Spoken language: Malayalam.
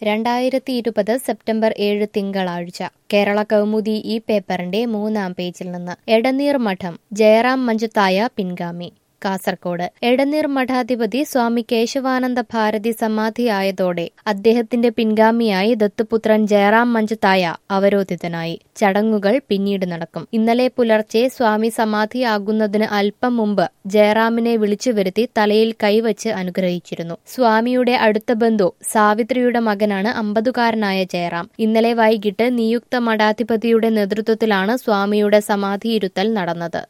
രണ്ടായിരത്തി ഇരുപത് സെപ്റ്റംബർ ഏഴ് തിങ്കളാഴ്ച കേരള കൗമുദി ഈ പേപ്പറിന്റെ മൂന്നാം പേജിൽ നിന്ന് എടനീർ മഠം ജയറാം മഞ്ചത്തായ പിൻഗാമി കാസർകോട് എടനീർ മഠാധിപതി സ്വാമി കേശവാനന്ദ ഭാരതി സമാധിയായതോടെ അദ്ദേഹത്തിന്റെ പിൻഗാമിയായി ദത്തുപുത്രൻ ജയറാം മഞ്ചത്തായ അവരോധിതനായി ചടങ്ങുകൾ പിന്നീട് നടക്കും ഇന്നലെ പുലർച്ചെ സ്വാമി സമാധിയാകുന്നതിന് അല്പം മുമ്പ് ജയറാമിനെ വിളിച്ചു വരുത്തി തലയിൽ കൈവച്ച് അനുഗ്രഹിച്ചിരുന്നു സ്വാമിയുടെ അടുത്ത ബന്ധു സാവിത്രിയുടെ മകനാണ് അമ്പതുകാരനായ ജയറാം ഇന്നലെ വൈകിട്ട് നിയുക്ത മഠാധിപതിയുടെ നേതൃത്വത്തിലാണ് സ്വാമിയുടെ സമാധിയിരുത്തൽ നടന്നത്